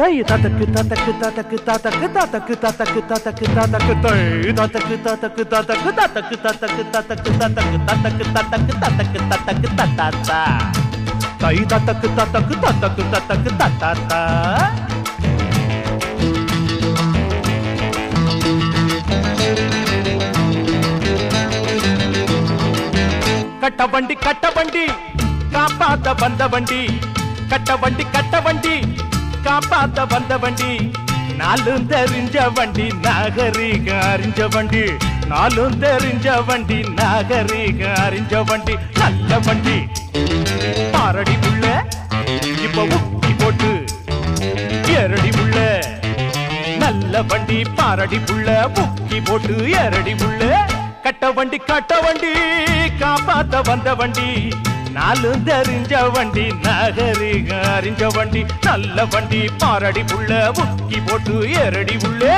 தை ததக்கு ததக்கு ததக்கு ததக்கு ததக்கு ததக்கு ததக்கு ததக்கு தை ததக்கு ததக்கு ததக்கு ததக்கு ததக்கு ததக்கு ததக்கு ததக்கு ததக்கு ததக்கு ததக்கு தத்தாத்தா தை ததக்கு ததக்கு ததக்கு ததக்கு தத்தாத்தா கட்ட வண்டி கட்ட வண்டி காப்பாத்த வந்த வண்டி கட்ட வண்டி கட்ட வண்டி காப்பாத்த வந்த வண்டி நாலும் தெரிஞ்ச வண்டி நாகரீக அறிஞ்ச வண்டி நாலும் தெரிஞ்ச வண்டி நாகரீக அறிஞ்ச வண்டி நல்ல வண்டி பாரடி உள்ள இப்ப உக்கி போட்டு எரடி உள்ள நல்ல வண்டி பாரடி புள்ள முக்கி போட்டு ஏறடி புள்ள கட்ட வண்டி கட்ட வண்டி காப்பாத்த வந்த வண்டி நாலு தெரிஞ்ச வண்டி நகரிக அறிஞ்ச வண்டி நல்ல வண்டி பாரடி புள்ள முக்கி போட்டு ஏறடி உள்ளே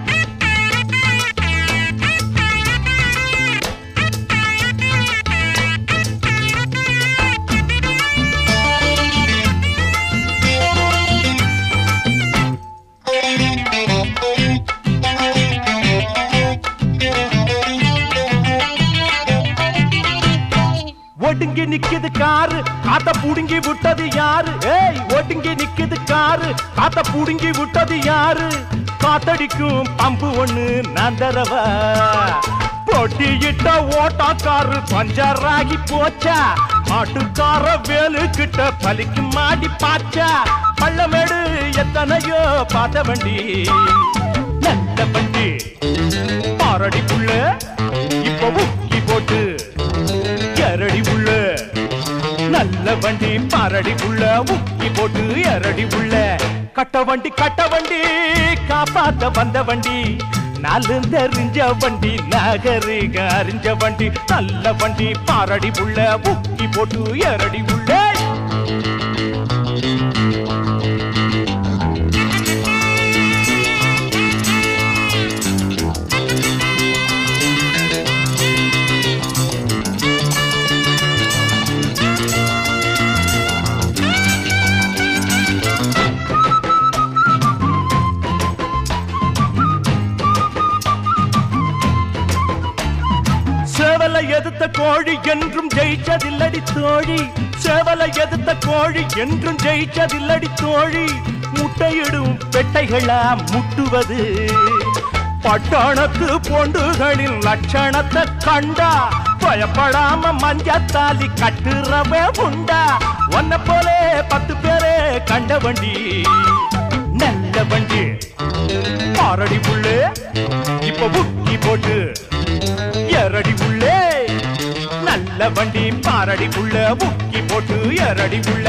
ஒடுங்கி நிக்குது காரு காத்த புடுங்கி விட்டது யாரு ஏய் ஒடுங்கி நிக்குது காரு காத்த புடுங்கி விட்டது யாரு காத்தடிக்கும் பம்பு ஒண்ணு நான் தரவா பொட்டியிட்ட ஓட்டாக்காரு பஞ்சராகி போச்சா மாட்டுக்கார வேலு கிட்ட பலிக்கு மாடி பாச்சா பள்ளமேடு எத்தனையோ பார்த்த வண்டி நல்ல வண்டி பாரடிக்குள்ள இப்ப முக்கி போட்டு எரடி உள்ள நல்ல வண்டி பாரடி உள்ள முக்கி போட்டு எரடி உள்ள கட்ட வண்டி கட்ட வண்டி காப்பாத்த வந்த வண்டி நாலு தெரிஞ்ச வண்டி நகரிக அறிஞ்ச வண்டி நல்ல வண்டி பாரடி உள்ள முக்கி போட்டு எரடி உள்ள சேவலை எதிர்த்த கோழி என்றும் ஜெயிச்சதில்லடி தோழி சேவலை எதிர்த்த கோழி என்றும் ஜெயிச்சதில்லடி தோழி முட்டையிடும் பெட்டைகளா முட்டுவது பட்டணத்து பொண்டுகளின் லட்சணத்தை கண்டா பயப்படாம மஞ்சத்தாலி கட்டுறவே உண்டா ஒன்ன போலே பத்து பேரே கண்ட வண்டி நல்ல வண்டி பாரடி புள்ளு இப்ப புக்கி போட்டு எரடி உள்ளே நல்ல வண்டி பாரடி உள்ள முக்கி போட்டு எரடி உள்ள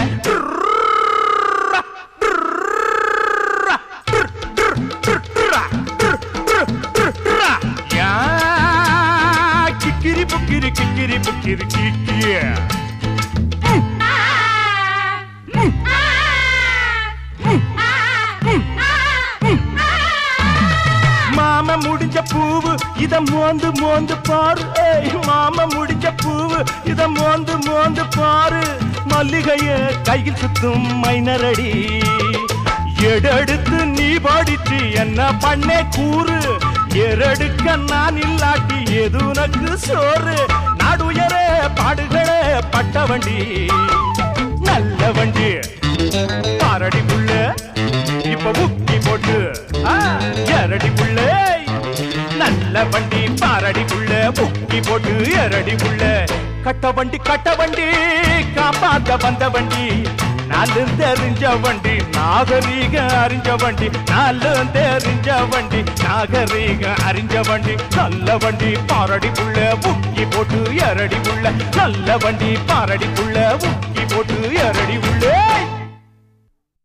கிக்கிரி புக்கிரி கிக்கிரி புக்கிரி கிக்கிய மாம முடிஞ்ச பூவு இத மோந்து மோந்து பாரு ஏய் மாம முடிஞ்ச பூவு இத மோந்து மோந்து பாரு மல்லிகைய கையில் சுத்தும் மைனரடி எடெடுத்து நீ பாடிச்சு என்ன பண்ணே கூறு எரடுக்க நான் இல்லாட்டி எது உனக்கு சோறு நாடுயரே பாடுகளே பட்ட வண்டி நல்ல வண்டி பாரடி புள்ள இப்ப முக்கி போட்டு ஆ, எரடி புள்ள நல்ல வண்டி பாரடி புள்ள முக்கி போட்டு எரடி புள்ள கட்ட வண்டி கட்ட வண்டி காப்பாத்த வந்த வண்டி நாலு தெரிஞ்ச வண்டி நாகரீக அறிஞ்ச வண்டி நாலு தெரிஞ்ச வண்டி நாகரீக அறிஞ்ச வண்டி நல்ல வண்டி பாரடி புள்ள முக்கி போட்டு எரடி புள்ள நல்ல வண்டி பாரடி புள்ள முக்கி போட்டு எரடி உள்ள